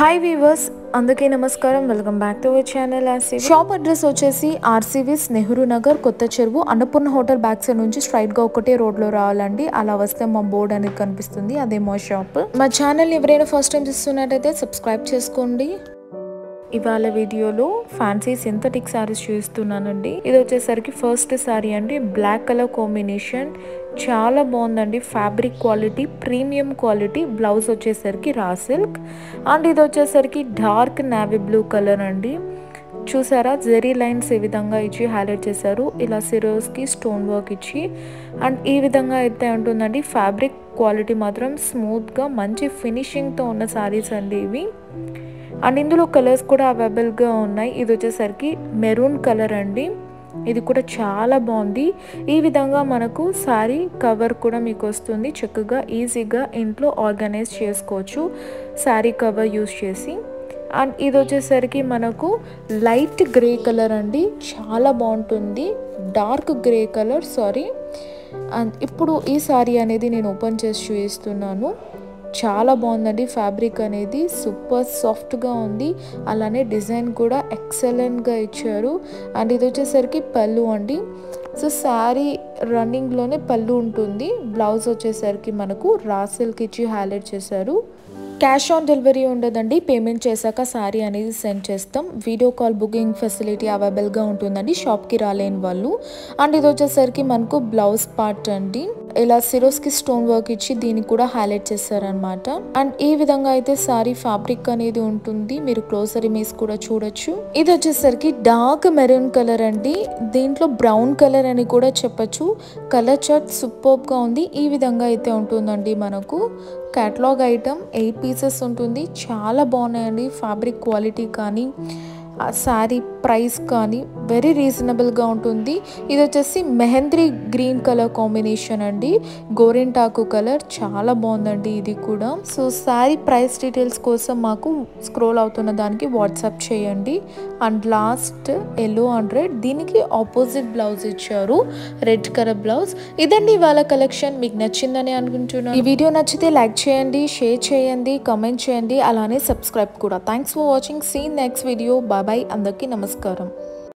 hi weavers అందరికీ నమస్కారం welcome back to our channel RCV shop address వచ్చేసి RCV's Nehru Nagar Kotha Cheruvu Annapurna hotel back side నుంచి straight గా ఒకటే రోడ్ లో రావాలండి అలా వస్తే మా బోర్డ్ అనేది కనిపిస్తుంది అదే మా షాప్ మా ఛానల్ ఎవరైనా ఫస్ట్ టైం చూస్తున్నట్టయితే సబ్స్క్రైబ్ చేసుకోండి ఇవాళ వీడియోలో ఫ్యాన్సీ సింథటిక్ శారీస్ చూస్తున్నానండి ఇది వచ్చేసరికి ఫస్ట్ శారీ అండి బ్లాక్ కలర్ కాంబినేషన్ చాలా బాగుందండి fabric quality premium quality blouse వచ్చేసరికి రా సిల్క్ అండ్ ఇది వచ్చేసరికి డార్క్ నావీ బ్లూ కలర్ అండి చూసారా జెరీ లైన్స్ ఈ విధంగా ఇచ్చి హైలైట్ చేశారు ఇలా సిరోస్కి స్టోన్ వర్క్ ఇచ్చి అండ్ ఈ విధంగా అయితే ఉంటుందండి ఫ్యాబ్రిక్ క్వాలిటీ మాత్రం స్మూత్గా మంచి ఫినిషింగ్తో ఉన్న శారీస్ అండి ఇవి అండ్ ఇందులో కలర్స్ కూడా అవైలబుల్గా ఉన్నాయి ఇది వచ్చేసరికి మెరూన్ కలర్ అండి ఇది కూడా చాలా బాగుంది ఈ విధంగా మనకు శారీ కవర్ కూడా మీకు వస్తుంది చక్కగా ఈజీగా ఇంట్లో ఆర్గనైజ్ చేసుకోవచ్చు శారీ కవర్ యూస్ చేసి అండ్ ఇది వచ్చేసరికి మనకు లైట్ గ్రే కలర్ అండి చాలా బాగుంటుంది dark grey colour saree and ఇప్పుడు ఈ శారీ అనేది నేను ఓపెన్ చేసి చూపిస్తున్నాను చాలా బాగుందండి ఫ్యాబ్రిక్ అనేది సూపర్ సాఫ్ట్గా ఉంది అలానే డిజైన్ కూడా ఎక్సలెంట్గా ఇచ్చారు అండ్ ఇది వచ్చేసరికి పళ్ళు అండి సో శారీ రన్నింగ్లోనే పళ్ళు ఉంటుంది బ్లౌజ్ వచ్చేసరికి మనకు రాసిల్కి ఇచ్చి హైలైట్ చేశారు క్యాష్ ఆన్ డెలివరీ ఉండదండి పేమెంట్ చేశాక శారీ అనేది సెండ్ చేస్తాం వీడియో కాల్ బుకింగ్ ఫెసిలిటీ అవైలబుల్గా ఉంటుందండి షాప్కి రాలేని వాళ్ళు అండ్ ఇది వచ్చేసరికి మనకు బ్లౌజ్ పార్ట్ అండి ఇలా సిరోస్కి స్టోన్ వర్క్ ఇచ్చి దీన్ని కూడా హైలైట్ చేస్తారనమాట అండ్ ఈ విధంగా అయితే సారీ ఫ్యాబ్రిక్ అనేది ఉంటుంది మీరు క్లోజర్ ఇమేజ్ కూడా చూడొచ్చు ఇది వచ్చేసరికి డార్క్ మెరూన్ కలర్ అండి దీంట్లో బ్రౌన్ కలర్ అని కూడా చెప్పొచ్చు కలర్ చార్ట్ సూపర్ గా ఉంది ఈ విధంగా అయితే ఉంటుందండి మనకు క్యాటలాగ్ ఐటమ్ ఎయిట్ పీసెస్ ఉంటుంది చాలా బాగున్నాయండి ఫ్యాబ్రిక్ క్వాలిటీ కానీ ఆ శారీ ప్రైస్ కానీ వెరీ రీజనబుల్గా ఉంటుంది ఇది వచ్చేసి మెహంద్రీ గ్రీన్ కలర్ కాంబినేషన్ అండి గోరింటాకు కలర్ చాలా బాగుందండి ఇది కూడా సో శారీ ప్రైస్ డీటెయిల్స్ కోసం మాకు స్క్రోల్ అవుతున్న దానికి వాట్సాప్ చేయండి and last yellow and red దీనికి ఆపోజిట్ బ్లౌజ్ ఇచ్చారు రెడ్ కలర్ బ్లౌజ్ ఇదండి ఇవాళ కలెక్షన్ మీకు నచ్చిందని అనుకుంటున్నాను ఈ వీడియో నచ్చితే లైక్ చేయండి షేర్ చేయండి కమెంట్ చేయండి అలానే సబ్స్క్రైబ్ కూడా thanks for watching see next video bye bye అందరికీ నమస్కారం